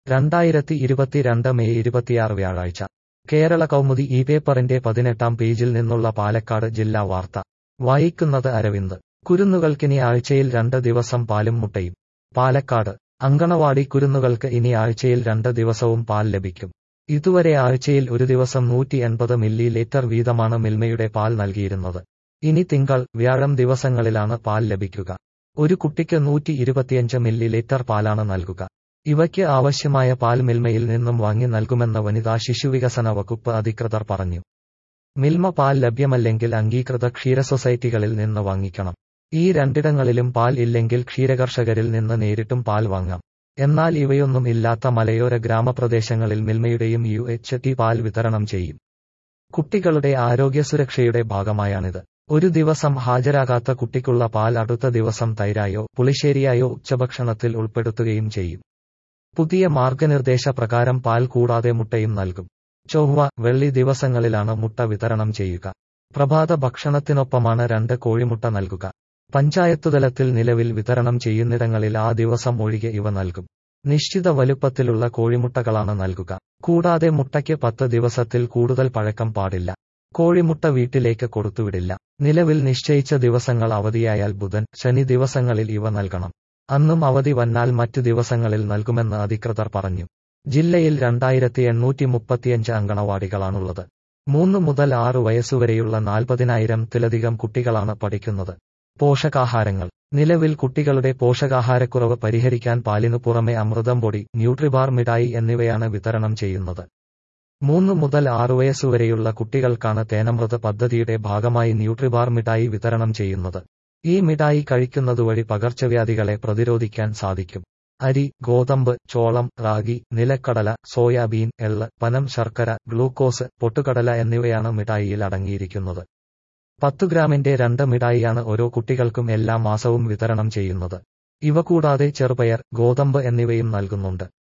രണ്ടായിരത്തി ഇരുപത്തിരണ്ട് മെയ് ഇരുപത്തിയാറ് വ്യാഴാഴ്ച കേരള കൗമുദി ഈ പേപ്പറിന്റെ പതിനെട്ടാം പേജിൽ നിന്നുള്ള പാലക്കാട് ജില്ലാ വാർത്ത വായിക്കുന്നത് അരവിന്ദ് കുരുന്നുകൾക്കിനി ആഴ്ചയിൽ രണ്ട് ദിവസം പാലും മുട്ടയും പാലക്കാട് അങ്കണവാടി കുരുന്നുകൾക്ക് ഇനി ആഴ്ചയിൽ രണ്ട് ദിവസവും പാൽ ലഭിക്കും ഇതുവരെ ആഴ്ചയിൽ ഒരു ദിവസം നൂറ്റി എൺപത് മില്ലി ലിറ്റർ വീതമാണ് മിൽമയുടെ പാൽ നൽകിയിരുന്നത് ഇനി തിങ്കൾ വ്യാഴം ദിവസങ്ങളിലാണ് പാൽ ലഭിക്കുക ഒരു കുട്ടിക്ക് നൂറ്റി ഇരുപത്തിയഞ്ച് മില്ലി ലിറ്റർ പാലാണ് നൽകുക ഇവയ്ക്ക് ആവശ്യമായ പാൽ മിൽമയിൽ നിന്നും വാങ്ങി നൽകുമെന്ന് വനിതാ ശിശുവികസന വകുപ്പ് അധികൃതർ പറഞ്ഞു മിൽമ പാൽ ലഭ്യമല്ലെങ്കിൽ അംഗീകൃത ക്ഷീര സൊസൈറ്റികളിൽ നിന്ന് വാങ്ങിക്കണം ഈ രണ്ടിടങ്ങളിലും പാൽ ഇല്ലെങ്കിൽ ക്ഷീരകർഷകരിൽ നിന്ന് നേരിട്ടും പാൽ വാങ്ങാം എന്നാൽ ഇവയൊന്നും ഇല്ലാത്ത മലയോര ഗ്രാമപ്രദേശങ്ങളിൽ മിൽമയുടെയും യു എച്ച് ടി പാൽ വിതരണം ചെയ്യും കുട്ടികളുടെ ആരോഗ്യ സുരക്ഷയുടെ ഭാഗമായാണിത് ഒരു ദിവസം ഹാജരാകാത്ത കുട്ടിക്കുള്ള പാൽ അടുത്ത ദിവസം തൈരായോ പുളിശ്ശേരിയായോ ഉച്ചഭക്ഷണത്തിൽ ഉൾപ്പെടുത്തുകയും ചെയ്യും പുതിയ മാർഗനിർദ്ദേശ പ്രകാരം പാൽ കൂടാതെ മുട്ടയും നൽകും ചൊവ്വ വെള്ളി ദിവസങ്ങളിലാണ് മുട്ട വിതരണം ചെയ്യുക പ്രഭാത ഭക്ഷണത്തിനൊപ്പമാണ് രണ്ട് കോഴിമുട്ട നൽകുക പഞ്ചായത്തുതലത്തിൽ നിലവിൽ വിതരണം ചെയ്യുന്നിടങ്ങളിൽ ആ ദിവസം ഒഴികെ ഇവ നൽകും നിശ്ചിത വലുപ്പത്തിലുള്ള കോഴിമുട്ടകളാണ് നൽകുക കൂടാതെ മുട്ടയ്ക്ക് പത്ത് ദിവസത്തിൽ കൂടുതൽ പഴക്കം പാടില്ല കോഴിമുട്ട വീട്ടിലേക്ക് കൊടുത്തുവിടില്ല നിലവിൽ നിശ്ചയിച്ച ദിവസങ്ങൾ അവധിയായാൽ ബുധൻ ശനി ദിവസങ്ങളിൽ ഇവ നൽകണം അന്നും അവധി വന്നാൽ മറ്റു ദിവസങ്ങളിൽ നൽകുമെന്ന് അധികൃതർ പറഞ്ഞു ജില്ലയിൽ രണ്ടായിരത്തി എണ്ണൂറ്റി മുപ്പത്തിയഞ്ച് അങ്കണവാടികളാണുള്ളത് മൂന്ന് മുതൽ ആറ് വയസ്സുവരെയുള്ള നാൽപ്പതിനായിരത്തിലധികം കുട്ടികളാണ് പഠിക്കുന്നത് പോഷകാഹാരങ്ങൾ നിലവിൽ കുട്ടികളുടെ പോഷകാഹാരക്കുറവ് പരിഹരിക്കാൻ പാലിനു പുറമെ അമൃതം പൊടി ന്യൂട്രിബാർ മിഠായി എന്നിവയാണ് വിതരണം ചെയ്യുന്നത് മൂന്ന് മുതൽ ആറു വയസ്സുവരെയുള്ള കുട്ടികൾക്കാണ് തേനമൃത പദ്ധതിയുടെ ഭാഗമായി ന്യൂട്രിബാർ മിഠായി വിതരണം ചെയ്യുന്നത് ഈ മിഠായി കഴിക്കുന്നതുവഴി പകർച്ചവ്യാധികളെ പ്രതിരോധിക്കാൻ സാധിക്കും അരി ഗോതമ്പ് ചോളം റാഗി നിലക്കടല സോയാബീൻ എള്ള് പനം ശർക്കര ഗ്ലൂക്കോസ് പൊട്ടുകടല എന്നിവയാണ് മിഠായിയിൽ അടങ്ങിയിരിക്കുന്നത് പത്തു ഗ്രാമിന്റെ രണ്ട് മിഠായിയാണ് ഓരോ കുട്ടികൾക്കും എല്ലാ മാസവും വിതരണം ചെയ്യുന്നത് ഇവ കൂടാതെ ചെറുപയർ ഗോതമ്പ് എന്നിവയും നൽകുന്നുണ്ട്